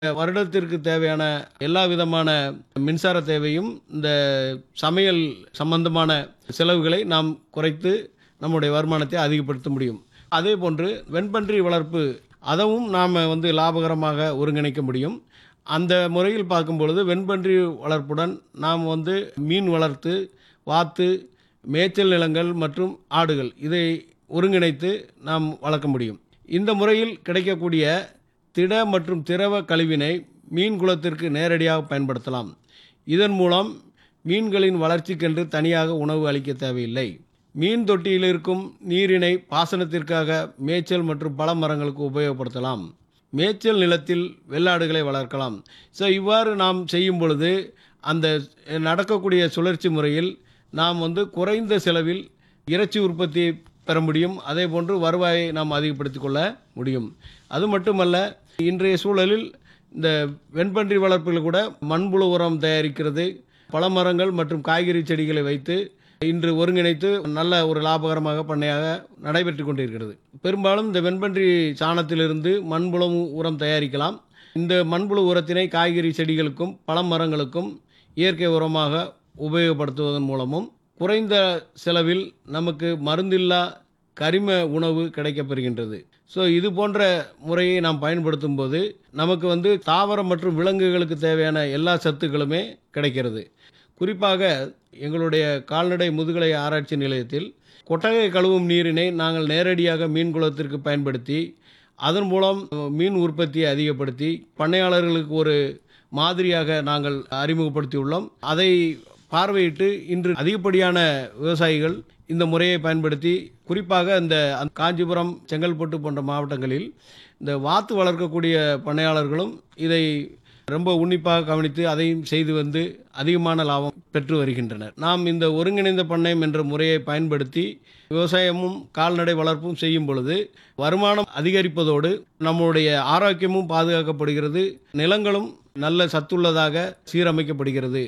வருடத்திற்கு தேவையான எல்லா விதமான மின்சார தேவையும் இந்த சமையல் சம்பந்தமான செலவுகளை நாம் குறைத்து நம்முடைய வருமானத்தை அதிகப்படுத்த முடியும் அதே போன்று வெண்பன்றி வளர்ப்பு அதவும் நாம் வந்து லாபகரமாக ஒருங்கிணைக்க முடியும் அந்த முறையில் பார்க்கும் பொழுது வெண்பன்றி வளர்ப்புடன் நாம் வந்து மீன் வளர்த்து வாத்து மேய்ச்சல் நிலங்கள் மற்றும் ஆடுகள் இதை ஒருங்கிணைத்து நாம் வளர்க்க முடியும் இந்த முறையில் கிடைக்கக்கூடிய திட மற்றும் திரவ கழிவினை மீன் குலத்திற்கு நேரடியாக பயன்படுத்தலாம் இதன் மூலம் மீன்களின் வளர்ச்சிக்கென்று தனியாக உணவு அளிக்க தேவையில்லை மீன் தொட்டியில் இருக்கும் நீரினை பாசனத்திற்காக மேய்ச்சல் மற்றும் பல மரங்களுக்கு உபயோகப்படுத்தலாம் மேய்ச்சல் நிலத்தில் வெள்ளாடுகளை வளர்க்கலாம் ஸோ இவ்வாறு நாம் செய்யும் பொழுது அந்த நடக்கக்கூடிய சுழற்சி முறையில் நாம் வந்து குறைந்த செலவில் இறைச்சி உற்பத்தியை பெற முடியும் அதே போன்று வருவாயை நாம் அதிகப்படுத்திக் கொள்ள முடியும் அது மட்டுமல்ல இன்றைய சூழலில் இந்த வெண்பன்றி வளர்ப்பில் கூட மண்புழு உரம் தயாரிக்கிறது பழமரங்கள் மற்றும் காய்கறி செடிகளை வைத்து இன்று ஒருங்கிணைத்து நல்ல ஒரு லாபகரமாக பண்ணையாக நடைபெற்று கொண்டிருக்கிறது பெரும்பாலும் இந்த வெண்பன்றி சாணத்திலிருந்து மண்புழு உரம் தயாரிக்கலாம் இந்த மண்புழு உரத்தினை காய்கறி செடிகளுக்கும் பழமரங்களுக்கும் இயற்கை உரமாக உபயோகப்படுத்துவதன் மூலமும் குறைந்த செலவில் நமக்கு மருந்தில்லா கரிம உணவு கிடைக்கப்பெறுகின்றது ஸோ இது போன்ற முறையை நாம் பயன்படுத்தும் போது நமக்கு வந்து தாவரம் மற்றும் விலங்குகளுக்கு தேவையான எல்லா சத்துக்களுமே கிடைக்கிறது குறிப்பாக எங்களுடைய கால்நடை முதுகலை ஆராய்ச்சி நிலையத்தில் கொட்டகை கழுவும் நீரினை நாங்கள் நேரடியாக மீன் குளத்திற்கு பயன்படுத்தி அதன் மூலம் மீன் உற்பத்தியை அதிகப்படுத்தி பண்ணையாளர்களுக்கு ஒரு மாதிரியாக நாங்கள் அறிமுகப்படுத்தியுள்ளோம் அதை பார்வையிட்டு இன்று அதிகப்படியான விவசாயிகள் இந்த முறையை பயன்படுத்தி குறிப்பாக இந்த அந்த காஞ்சிபுரம் செங்கல்பட்டு போன்ற மாவட்டங்களில் இந்த வாத்து வளர்க்கக்கூடிய பண்ணையாளர்களும் இதை ரொம்ப உன்னிப்பாக கவனித்து அதையும் செய்து வந்து அதிகமான லாபம் பெற்று வருகின்றனர் நாம் இந்த ஒருங்கிணைந்த பண்ணையம் என்ற முறையை பயன்படுத்தி விவசாயமும் கால்நடை வளர்ப்பும் செய்யும் பொழுது வருமானம் அதிகரிப்பதோடு நம்முடைய ஆரோக்கியமும் பாதுகாக்கப்படுகிறது நிலங்களும் நல்ல சத்துள்ளதாக சீரமைக்கப்படுகிறது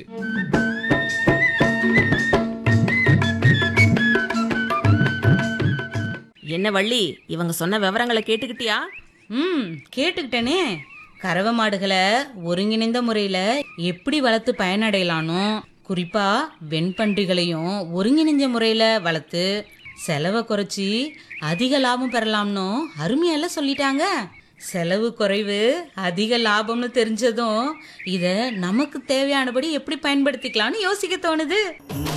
என்ன வள்ளி இவங்க சொன்ன விவரங்களை கேட்டுக்கிட்டியா ம் கேட்டுக்கிட்டேனே கறவை மாடுகளை ஒருங்கிணைந்த முறையில் எப்படி வளர்த்து பயனடையலானோ குறிப்பா வெண்பன்றிகளையும் ஒருங்கிணைந்த முறையில் வளர்த்து செலவை குறைச்சி அதிக லாபம் பெறலாம்னோ அருமையெல்லாம் சொல்லிட்டாங்க செலவு குறைவு அதிக லாபம்னு தெரிஞ்சதும் இதை நமக்கு தேவையானபடி எப்படி பயன்படுத்திக்கலாம்னு யோசிக்க தோணுது